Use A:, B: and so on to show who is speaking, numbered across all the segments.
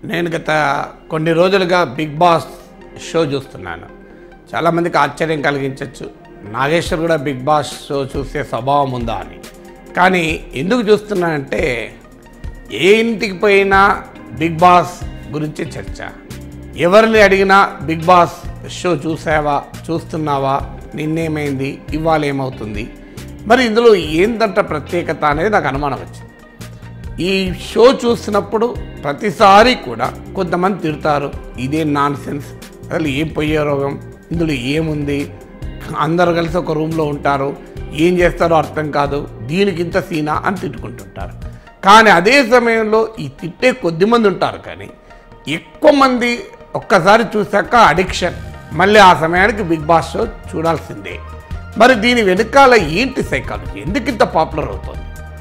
A: నేను గత కొన్ని రోజులుగా బిగ్ బాస్ షో చూస్తున్నాను చాలామందికి ఆశ్చర్యం కలిగించవచ్చు నాగేశ్వర్ కూడా బిగ్ బాస్ షో చూసే స్వభావం ఉందా అని కానీ ఎందుకు చూస్తున్నానంటే ఏ ఇంటికి పోయినా బిగ్ బాస్ గురించి చర్చ ఎవరిని అడిగినా బిగ్ బాస్ షో చూసావా చూస్తున్నావా నిన్నేమైంది ఇవాళ ఏమవుతుంది మరి ఇందులో ఏందంట ప్రత్యేకత అనేది నాకు అనుమానం వచ్చింది ఈ షో చూసినప్పుడు ప్రతిసారి కూడా కొంతమంది తిడతారు ఇదే నాన్ సెన్స్ అసలు ఏం పోయే రోగం ఇందులో ఏముంది అందరు కలిసి ఒక రూమ్లో ఉంటారు ఏం చేస్తారో అర్థం కాదు దీనికి ఇంత సీనా అని తిట్టుకుంటుంటారు కానీ అదే సమయంలో ఈ తిట్టే కొద్ది మంది ఉంటారు కానీ ఎక్కువ మంది ఒక్కసారి చూశాక అడిక్షన్ మళ్ళీ ఆ సమయానికి బిగ్ బాస్ షో చూడాల్సిందే మరి దీని వెనకాల ఏంటి సైకాలజీ ఎందుకు ఇంత పాపులర్ అవుతుంది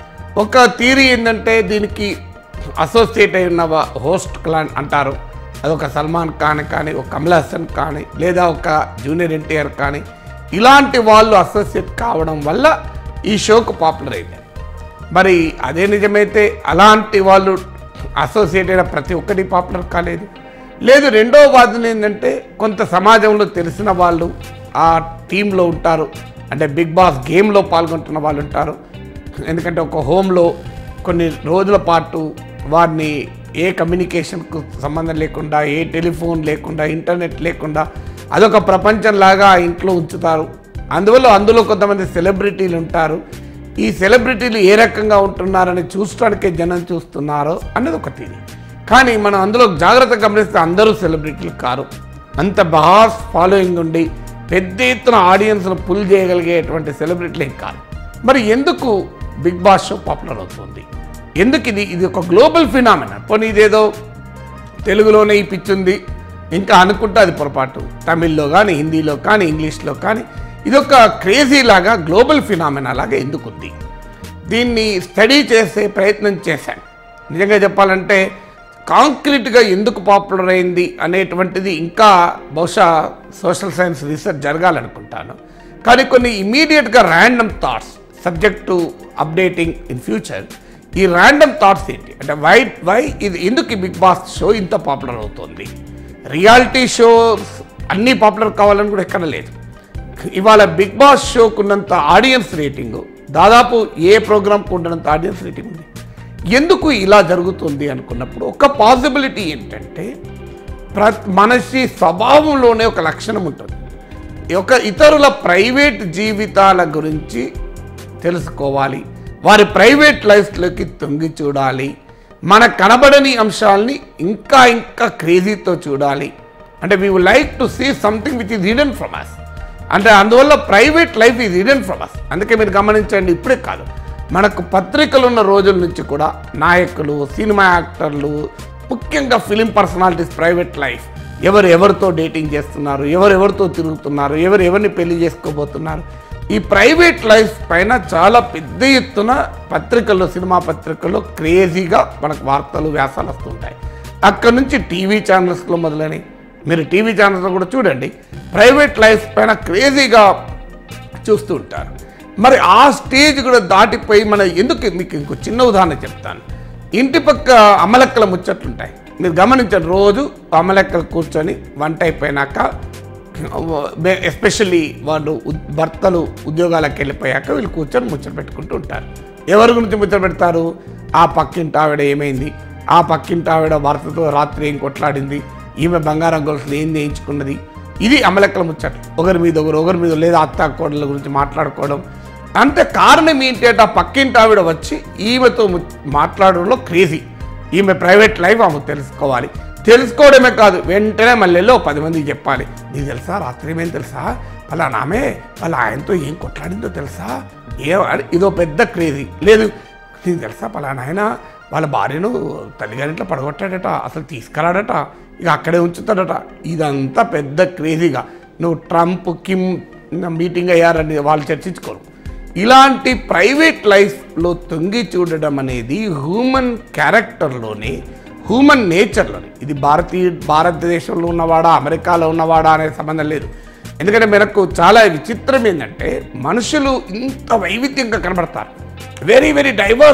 A: ఒక థీరీ ఏంటంటే దీనికి అసోసియేట్ అయి ఉన్న హోస్ట్ క్లాన్ అంటారు అదొక సల్మాన్ ఖాన్ కానీ ఒక కమల్ హాసన్ కానీ లేదా ఒక జూనియర్ ఎన్టీఆర్ కానీ ఇలాంటి వాళ్ళు అసోసియేట్ కావడం వల్ల ఈ షోకు పాపులర్ అయింది మరి అదే నిజమైతే అలాంటి వాళ్ళు అసోసియేట్ అయిన ప్రతి ఒక్కటి పాపులర్ కాలేదు లేదు రెండో వాదన ఏంటంటే కొంత సమాజంలో తెలిసిన వాళ్ళు ఆ టీంలో ఉంటారు అంటే బిగ్ బాస్ గేమ్లో పాల్గొంటున్న వాళ్ళు ఉంటారు ఎందుకంటే ఒక హోమ్లో కొన్ని రోజుల పాటు వారిని ఏ కమ్యూనికేషన్కు సంబంధం లేకుండా ఏ టెలిఫోన్ లేకుండా ఇంటర్నెట్ లేకుండా అదొక ప్రపంచంలాగా ఆ ఇంట్లో ఉంచుతారు అందువల్ల అందులో కొంతమంది సెలబ్రిటీలు ఉంటారు ఈ సెలబ్రిటీలు ఏ రకంగా ఉంటున్నారని చూడటానికే జనం చూస్తున్నారో అన్నది ఒక తీరి కానీ మనం అందులో జాగ్రత్తగా గమనిస్తే అందరూ సెలబ్రిటీలు కారు అంత బాస్ ఫాలోయింగ్ ఉండి పెద్ద ఎత్తున ఆడియన్స్ను పుల్ చేయగలిగేటువంటి సెలబ్రిటీలు ఏం కాదు మరి ఎందుకు బిగ్ బాస్ షో పాపులర్ అవుతుంది ఎందుకు ఇది ఇది ఒక గ్లోబల్ ఫినామినా పోనీ ఇదేదో తెలుగులోనే ఈ పిచ్చి ఉంది ఇంకా అనుకుంటే అది పొరపాటు తమిళ్లో కానీ హిందీలో కానీ ఇంగ్లీష్లో కానీ ఇదొక క్రేజీ లాగా గ్లోబల్ ఫినామినా లాగా ఎందుకుంది దీన్ని స్టడీ చేసే ప్రయత్నం చేశాను నిజంగా చెప్పాలంటే కాంక్రీట్గా ఎందుకు పాపులర్ అయింది అనేటువంటిది ఇంకా బహుశా సోషల్ సైన్స్ రీసెర్చ్ జరగాలనుకుంటాను కానీ కొన్ని ఇమీడియట్గా random thoughts subject to updating in future ఈ ర్యాండమ్ థాట్స్ ఏంటి అంటే వై వై ఇది ఎందుకు ఈ బిగ్ బాస్ షో ఇంత పాపులర్ అవుతుంది రియాలిటీ షోస్ అన్నీ పాపులర్ కావాలని కూడా ఎక్కడ లేదు ఇవాళ బిగ్ బాస్ షోకు ఉన్నంత ఆడియన్స్ రేటింగ్ దాదాపు ఏ ప్రోగ్రామ్కి ఉన్నంత ఆడియన్స్ రేటింగ్ ఉంది ఎందుకు ఇలా జరుగుతుంది అనుకున్నప్పుడు ఒక పాసిబిలిటీ ఏంటంటే ప్ర మనిషి స్వభావంలోనే ఒక లక్షణం ఉంటుంది ఒక ఇతరుల ప్రైవేట్ జీవితాల గురించి తెలుసుకోవాలి వారి ప్రైవేట్ లైఫ్లోకి తొంగి చూడాలి మన కనబడని అంశాలని ఇంకా ఇంకా క్రేజీతో చూడాలి అంటే we like to see something which is hidden from us అంటే అందువల్ల private life is hidden from us అందుకే మీరు గమనించండి ఇప్పుడే కాదు మనకు పత్రికలు ఉన్న రోజుల నుంచి కూడా నాయకులు సినిమా యాక్టర్లు ముఖ్యంగా ఫిలిం పర్సనాలిటీస్ ప్రైవేట్ లైఫ్ ఎవరు ఎవరితో డేటింగ్ చేస్తున్నారు ఎవరు ఎవరితో తిరుగుతున్నారు ఎవరు ఎవరిని పెళ్లి చేసుకోబోతున్నారు ఈ ప్రైవేట్ లైఫ్ పైన చాలా పెద్ద ఎత్తున పత్రికల్లో సినిమా పత్రికల్లో క్రేజీగా మనకు వార్తలు వ్యాసాలు వస్తుంటాయి అక్కడ నుంచి టీవీ ఛానల్స్లో మొదలని మీరు టీవీ ఛానల్స్లో కూడా చూడండి ప్రైవేట్ లైఫ్ పైన క్రేజీగా చూస్తూ ఉంటారు మరి ఆ స్టేజ్ కూడా దాటిపోయి మన ఎందుకు మీకు ఇంకో చిన్న ఉదాహరణ చెప్తాను ఇంటి పక్క అమలెక్కల ముచ్చట్లుంటాయి మీరు గమనించండి రోజు అమలెక్కలు కూర్చొని వంట అయిపోయినాక ఎస్పెషల్లీ వాళ్ళు ఉద్- భర్తలు ఉద్యోగాలకు వెళ్ళిపోయాక వీళ్ళు కూర్చొని ముచ్చట పెట్టుకుంటూ ఉంటారు ఎవరి గురించి ముచ్చట పెడతారు ఆ పక్కింటి ఆవిడ ఏమైంది ఆ పక్కింటి ఆవిడ భర్తతో రాత్రి ఏం కొట్లాడింది ఈమె బంగారం గొలుసులు ఏం చేయించుకున్నది ఇది అమలెక్కల ముచ్చట ఒకరి మీద ఒకరు ఒకరి మీద లేదా అత్త కోడల గురించి మాట్లాడుకోవడం అంటే కారణం ఏంటి అంటే ఆ పక్కింటి ఆవిడ వచ్చి ఈమెతో ము- మాట్లాడడంలో క్రేజీ ఈమె ప్రైవేట్ లైఫ్ ఆమె తెలుసుకోవాలి తెలుసుకోవడమే కాదు వెంటనే మళ్ళీ వెళ్ళి ఓ పది మందికి చెప్పాలి నీకు తెలుసా రాత్రి ఏమేం తెలుసా పలానా ఆమె వాళ్ళ ఆయనతో ఏం కొట్లాడిందో తెలుసా ఏ అని ఇదో పెద్ద క్రేజీ లేదు నీకు తెలుసా పలానా ఆయన వాళ్ళ భార్యను తల్లిగారింట్లో పడగొట్టాడట అసలు తీసుకురాడట ఇక అక్కడే ఉంచుతాడట ఇదంతా పెద్ద క్రేజీగా నువ్వు ట్రంప్ కిమ్ మీటింగ్ అయ్యారని వాళ్ళు చర్చించుకోరు ఇలాంటి ప్రైవేట్ లైఫ్లో తొంగి చూడడం అనేది హ్యూమన్ క్యారెక్టర్లోనే హ్యూమన్ నేచర్లోనే ఇది భారతీయ భారతదేశంలో ఉన్నవాడా అమెరికాలో ఉన్నవాడా అనే సంబంధం లేదు ఎందుకంటే మనకు చాలా విచిత్రం ఏంటంటే మనుషులు ఇంత వైవిధ్యంగా కనబడతారు వెరీ వెరీ డైవర్స్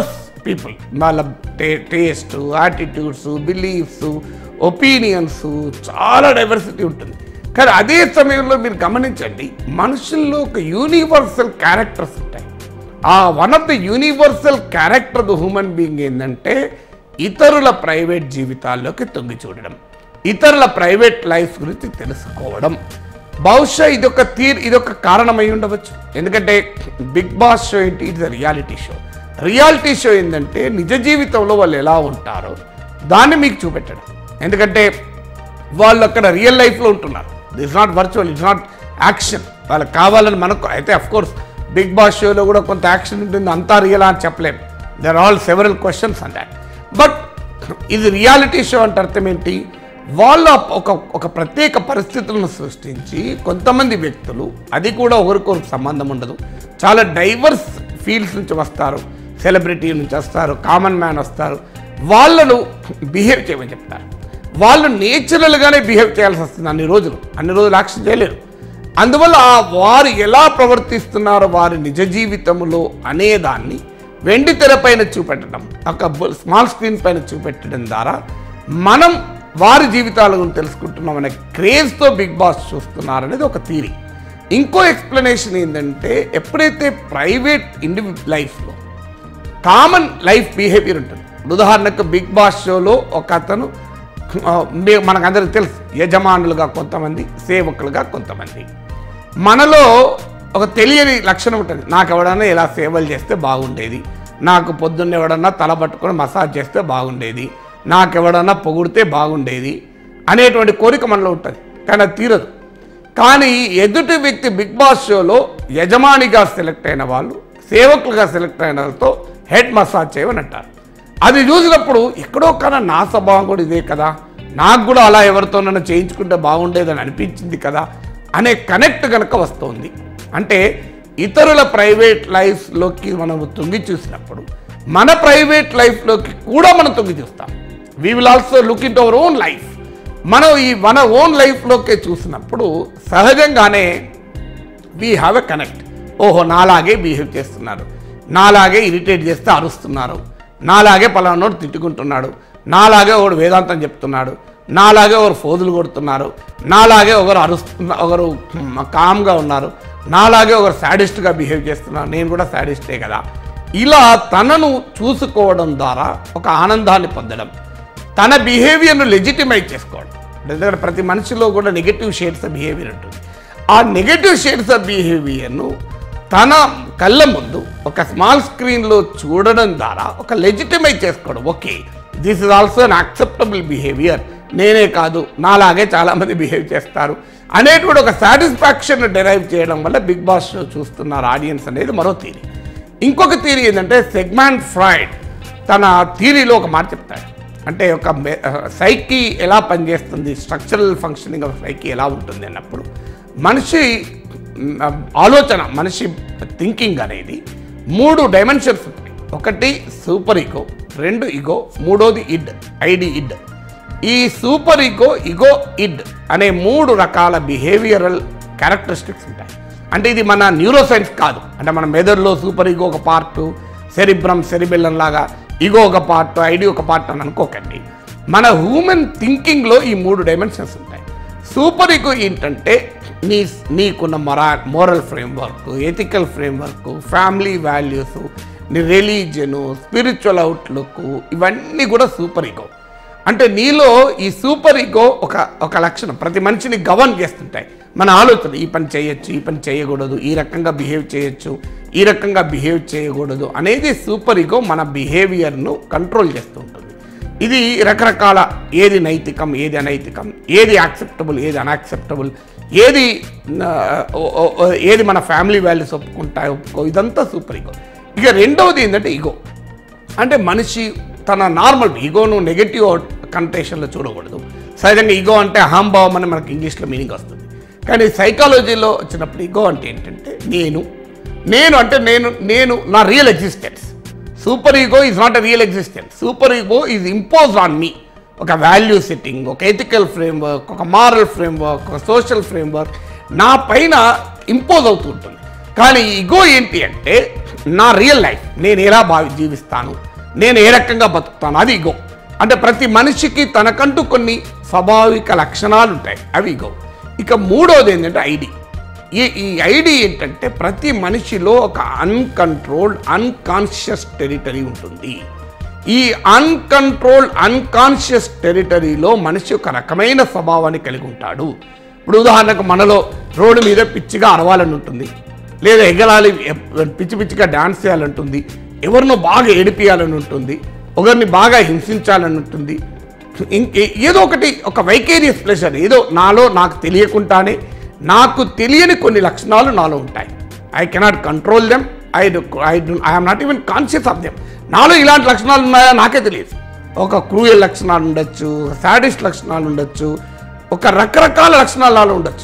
A: పీపుల్ వాళ్ళ టే టేస్ట్ యాటిట్యూడ్స్ బిలీఫ్స్ ఒపీనియన్స్ చాలా డైవర్సిటీ ఉంటుంది కానీ అదే సమయంలో మీరు గమనించండి మనుషుల్లో ఒక యూనివర్సల్ క్యారెక్టర్స్ ఉంటాయి ఆ one of the universal character the human being ఏంటంటే ఇతరుల ప్రైవేట్ జీవితాల్లోకి తొంగి చూడడం ఇతరుల ప్రైవేట్ లైఫ్ గురించి తెలుసుకోవడం బహుశా ఇదొక తీర్ ఇదొక కారణమై ఉండవచ్చు ఎందుకంటే బిగ్ బాస్ షో ఏంటి ఇది రియాలిటీ షో రియాలిటీ షో ఏంటంటే నిజ జీవితంలో వాళ్ళు ఎలా ఉంటారో దాన్ని మీకు చూపెట్టడం ఎందుకంటే వాళ్ళు అక్కడ రియల్ లైఫ్లో ఉంటున్నారు it's not virtual it's not action వాళ్ళకి కావాలని మనకు అయితే అఫ్ కోర్స్ బిగ్ బాస్ షోలో కూడా కొంత యాక్షన్ ఉంటుంది అంతా రియల్ అని చెప్పలేము there all several questions and that but ఇది రియాలిటీ షో అంటే అర్థం ఏంటి వాళ్ళ ఒక ఒక ప్రత్యేక పరిస్థితులను సృష్టించి కొంతమంది వ్యక్తులు అది కూడా ఒకరికొకరికి సంబంధం ఉండదు చాలా డైవర్స్ ఫీల్డ్స్ నుంచి వస్తారు సెలబ్రిటీ నుంచి వస్తారు కామన్ మ్యాన్ వస్తారు వాళ్ళను బిహేవ్ చేయమని చెప్తారు వాళ్ళు నేచురల్గానే బిహేవ్ చేయాల్సి వస్తుంది అన్ని రోజులు అన్ని రోజులు యాక్షన్ చేయలేరు అందువల్ల ఆ వారు ఎలా ప్రవర్తిస్తున్నారో వారి నిజ జీవితంలో అనేదాన్ని వెండి తెర పైన చూపెట్టడం ఒక బ- స్మాల్ స్క్రీన్ పైన చూపెట్టడం ద్వారా మనం వారి జీవితాల గురించి తెలుసుకుంటున్నాం అనే క్రేజ్తో బిగ్ బాస్ చూస్తున్నారనేది ఒక థీరీ ఇంకో ఎక్స్ప్లెనేషన్ ఏంటంటే ఎప్పుడైతే ప్రైవేట్ ఇండివి లైఫ్లో కామన్ లైఫ్ బిహేవియర్ ఉంటుంది ఉదాహరణకు బిగ్ బాస్ షోలో ఒక అతను ఆ, మీ- మనకందరికి తెలుసు యజమానులుగా కొంతమంది సేవకులుగా కొంతమంది మనలో ఒక తెలియని లక్షణం ఉంటుంది నాకు ఎవడన్నా ఇలా సేవలు చేస్తే బాగుండేది నాకు పొద్దున్న ఎవడన్నా తల పట్టుకొని మసాజ్ చేస్తే బాగుండేది నాకు ఎవడన్నా పొగిడితే బాగుండేది అనేటువంటి కోరిక మనలో ఉంటుంది కానీ అది తీరదు కానీ ఎదుటి వ్యక్తి బిగ్ బాస్ షోలో యజమానిగా సెలెక్ట్ అయిన వాళ్ళు సేవకులుగా సెలెక్ట్ అయిన వాళ్ళతో హెడ్ మసాజ్ చేయమని అంటారు అది చూసినప్పుడు ఎక్కడో కన్నా నా స్వభావం కూడా ఇదే కదా నాకు కూడా అలా ఎవరితోనైనా చేయించుకుంటే బాగుండేదని అనిపించింది కదా అనే కనెక్ట్ కనుక వస్తుంది అంటే ఇతరుల ప్రైవేట్ లైఫ్లోకి మనం తొంగి చూసినప్పుడు మన ప్రైవేట్ లైఫ్లోకి కూడా మనం తొంగి చూస్తాం we will also look in our own life మనం ఈ మన ఓన్ లైఫ్లోకి చూసినప్పుడు సహజంగానే వీ హ్యావ్ ఎ కనెక్ట్ ఓహో నాలాగే బిహేవ్ చేస్తున్నారు నాలాగే ఇరిటేట్ చేస్తే అరుస్తున్నారు నాలాగే పలానోడు తిట్టుకుంటున్నాడు నాలాగే ఒకడు వేదాంతం చెప్తున్నాడు నాలాగే ఒకరు ఫోజులు కొడుతున్నారు నాలాగే ఒకరు అరుస్తున్న ఒకరు కామ్గా ఉన్నారు నాలాగే ఒకరు సాడిస్ట్గా బిహేవ్ చేస్తున్నారు నేను కూడా సాడిస్టే కదా ఇలా తనను చూసుకోవడం ద్వారా ఒక ఆనందాన్ని పొందడం తన బిహేవియర్ను లెజిటిమైజ్ చేసుకోవడం ఎందుకంటే ప్రతి మనిషిలో కూడా నెగటివ్ షేడ్స్ ఆఫ్ బిహేవియర్ ఉంటుంది ఆ నెగటివ్ షేడ్స్ ఆఫ్ బిహేవియర్ను తన కళ్ళ ముందు ఒక స్మాల్ స్క్రీన్లో చూడడం ద్వారా ఒక లెజిటిమైజ్ చేసుకోవడం okay this is also unacceptable behaviour నేనే కాదు నాలాగే చాలామంది బిహేవ్ చేస్తారు అనేటువంటి ఒక సాటిస్ఫాక్షన్ డెరైవ్ చేయడం వల్ల బిగ్ బాస్ షో చూస్తున్నారు ఆడియన్స్ అనేది మరో థీరీ ఇంకొక థీరీ ఏంటంటే సెగ్మాంట్ ఫ్రాయిడ్ తన థీరీలో ఒక మాట చెప్తాడు అంటే ఒక సైకి ఎలా పనిచేస్తుంది స్ట్రక్చరల్ ఫంక్షనింగ్ ఆఫ్ సైకి ఎలా ఉంటుంది అన్నప్పుడు మనిషి మ్, ఆలోచన మనిషి థింకింగ్ అనేది మూడు డైమెన్షన్స్ ఉంటాయి ఒకటి సూపర్ ఈగో రెండు ఇగో మూడోది ఇడ్ ఐడి ఇడ్ ఈ సూపర్ ఈగో ఇగో ఇడ్ అనే మూడు రకాల బిహేవియరల్ క్యారెక్టరిస్టిక్స్ ఉంటాయి అంటే ఇది మన న్యూరో సైన్స్ కాదు అంటే మన మెదడులో సూపర్ ఈగో ఒక పార్టు సెరిబ్రమ్ సెరిబెల్లం లాగా ఇగో ఒక పార్ట్ ఐడి ఒక పార్ట్ అని అనుకోకండి మన హ్యూమన్ థింకింగ్లో ఈ మూడు డైమెన్షన్స్ ఉంటాయి సూపర్ ఈగో ఏంటంటే నీ నీకున్న మొరా moral framework ethical framework family values నీ రిలీజను స్పిరిచువల్ అవుట్లుక్ ఇవన్నీ కూడా సూపర్ ఈగో అంటే నీలో ఈ సూపర్ ఈగో ఒక ఒక లక్షణం ప్రతి మనిషిని గవర్న్ చేస్తుంటాయి మన ఆలోచన ఈ పని చేయొచ్చు ఈ పని చేయకూడదు ఈ రకంగా బిహేవ్ చేయొచ్చు ఈ రకంగా బిహేవ్ చేయకూడదు అనేది సూపర్ ఈగో మన బిహేవియర్ను కంట్రోల్ చేస్తూ ఉంటుంది ఇది రకరకాల ఏది నైతికం ఏది అనైతికం ఏది యాక్సెప్టబుల్ ఏది అన్యాక్సెప్టబుల్ ఏది ఆ, ఓ- ఓ- ఓ- ఏది మన ఫ్యామిలీ వాల్యూస్ ఒప్పుకుంటాయి ఒప్పుకో ఇదంతా సూపర్ ఈగో ఇక రెండవది ఏంటంటే ఈగో అంటే మనిషి తన నార్మల్ ఈగోను నెగటివ్ కంటేషన్లో చూడకూడదు సహజంగా ఈగో అంటే అహంభావం అని మనకి ఇంగ్లీష్లో మీనింగ్ వస్తుంది కానీ సైకాలజీలో వచ్చినప్పుడు ఈగో అంటే ఏంటంటే నేను నేను అంటే నేను నేను నా real existence super ego is not a real existence super ego is impose on me ఒక వాల్యూ సెట్టింగ్ ఒక ఎథికల్ ఫ్రేమ్వర్క్ ఒక మారల్ ఫ్రేమ్వర్క్ ఒక సోషల్ ఫ్రేమ్వర్క్ నా పైన ఇంపోజ్ అవుతూ ఉంటుంది కానీ ఈగో ఏంటి అంటే నా రియల్ లైఫ్ నేను ఎలా భావి జీవిస్తాను నేను ఏ రకంగా బతుకుతాను అది ఇగో అంటే ప్రతి మనిషికి తనకంటూ కొన్ని స్వాభావిక లక్షణాలు ఉంటాయి అవి ఇగో ఇక మూడోది ఏంటంటే ఐడి ఈ ఈ ఐడి ఏంటంటే ప్రతి మనిషిలో ఒక అన్కంట్రోల్డ్ అన్కాన్షియస్ టెరిటరీ ఉంటుంది ఈ అన్కంట్రోల్డ్ అన్కాన్షియస్ టెరిటరీలో మనిషి ఒక రకమైన స్వభావాన్ని కలిగి ఉంటాడు ఇప్పుడు ఉదాహరణకు మనలో రోడ్డు మీద పిచ్చిగా అరవాలని ఉంటుంది లేదా ఎగరాలి ఎ- పిచ్చి పిచ్చిగా డాన్స్ చేయాలంటుంది ఎవరినో బాగా ఏడిపియాలని ఉంటుంది ఒకరిని బాగా హింసించాలని ఉంటుంది ఇంకే- ఏదో ఒకటి ఒక వైకేరియస్ ప్లెజర్ ఏదో నాలో నాకు తెలియకుండానే నాకు తెలియని కొన్ని లక్షణాలు నాలో ఉంటాయి I cannot control them I I I'm not even conscious of them నాలో ఇలాంటి లక్షణాలు ఉన్నాయో నాకే తెలియదు ఒక క్రూయల్ లక్షణాలు ఉండొచ్చు సాడిస్ట్ లక్షణాలు ఉండొచ్చు ఒక రకరకాల లక్షణాలు నాలో ఉండొచ్చు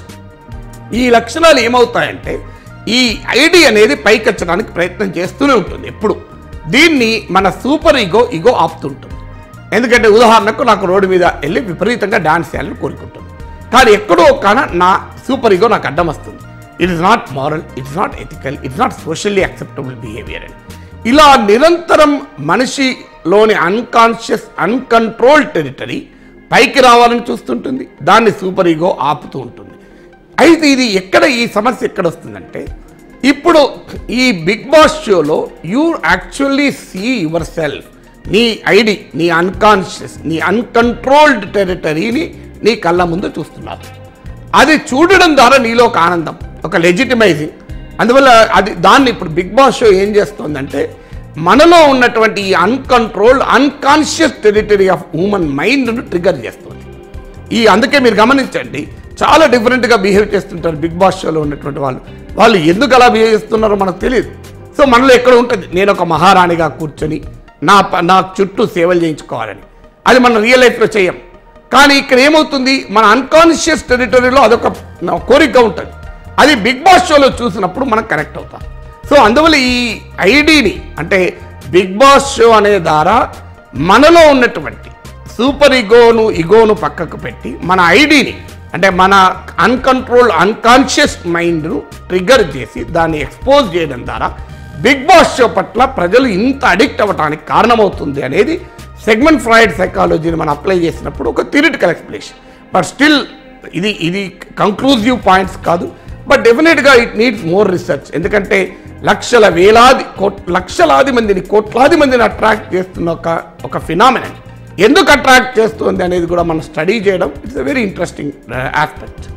A: ఈ లక్షణాలు ఏమవుతాయంటే ఈ ఐడి అనేది పైకెచ్చడానికి ప్రయత్నం చేస్తూనే ఉంటుంది ఎప్పుడు దీన్ని మన సూపర్ ఈగో ఈగో ఆపుతుంటుంది ఎందుకంటే ఉదాహరణకు నాకు రోడ్డు మీద వెళ్ళి విపరీతంగా డాన్స్ చేయాలని కోరుకుంటుంది కానీ ఎక్కడో కాన నా సూపర్ ఈగో నాకు అడ్డం వస్తుంది it is not moral it's not ethical it's not socially acceptable behaviour అని ఇలా నిరంతరం మనిషిలోని అన్కాన్షియస్ అన్కంట్రోల్ టెరిటరీ పైకి రావాలని చూస్తుంటుంది దాన్ని సూపర్ ఈగో ఆపుతూ ఉంటుంది అయితే ఇది ఎక్కడ ఈ సమస్య ఎక్కడ వస్తుందంటే ఇప్పుడు ఈ బిగ్ బాస్ షోలో you actually see yourself నీ ఐడి నీ అన్కాన్షియస్ నీ అన్కంట్రోల్డ్ టెరిటరీని నీ కళ్ళ ముందు చూస్తున్నారు అది చూడడం ద్వారా నీలో ఒక ఆనందం ఒక లెజిటిమైజింగ్ అందువల్ల అది దాన్ని ఇప్పుడు బిగ్ బాస్ షో ఏం చేస్తుందంటే మనలో ఉన్నటువంటి ఈ uncontrolled unconscious territory of human మైండ్ను ట్రిగర్ చేస్తుంది ఈ అందుకే మీరు గమనించండి చాలా డిఫరెంట్గా బిహేవ్ చేస్తుంటారు బిగ్ బాస్ షోలో ఉన్నటువంటి వాళ్ళు వాళ్ళు ఎందుకు అలా బిహేవ్ చేస్తున్నారో మనకు తెలియదు సో మనలో ఎక్కడ ఉంటుంది నేను ఒక మహారాణిగా కూర్చొని నా ప- నా చుట్టూ సేవలు చేయించుకోవాలని అది మనం రియల్ లైఫ్లో చేయం కానీ ఇక్కడ ఏమవుతుంది మన అన్కాన్షియస్ టెరిటరీలో అదొక నా కోరిక ఉంటుంది అది బిగ్ బాస్ షోలో చూసినప్పుడు మనం కనెక్ట్ అవుతాం సో అందువల్ల ఈ ఐడిని అంటే బిగ్ బాస్ షో అనే ద్వారా మనలో ఉన్నటువంటి సూపర్ ఇగోను ఇగోను పక్కకు పెట్టి మన ఐడిని అంటే మన అన్కంట్రోల్ అన్కాన్షియస్ మైండ్ను ట్రిగర్ చేసి దాన్ని ఎక్స్పోజ్ చేయడం ద్వారా బిగ్ బాస్ షో పట్ల ప్రజలు ఇంత అడిక్ట్ అవ్వడానికి కారణమవుతుంది అనేది సెగ్మెంట్ ఫ్రాయిడ్ సైకాలజీని మనం అప్లై చేసినప్పుడు ఒక థిరిటికల్ ఎక్స్ప్లెనేషన్ బట్ స్టిల్ ఇది ఇది కంక్లూజివ్ పాయింట్స్ కాదు బట్ డెఫినెట్గా ఇట్ నీడ్స్ మోర్ రీసెర్చ్ ఎందుకంటే లక్షల వేలాది కోట్ లక్షలాది మందిని కోట్లాది మందిని అట్రాక్ట్ చేస్తున్న ఒక ఒక ఫినామినన్ ఎందుకు అట్రాక్ట్ చేస్తుంది అనేది కూడా మనం స్టడీ చేయడం it's a very interesting aspect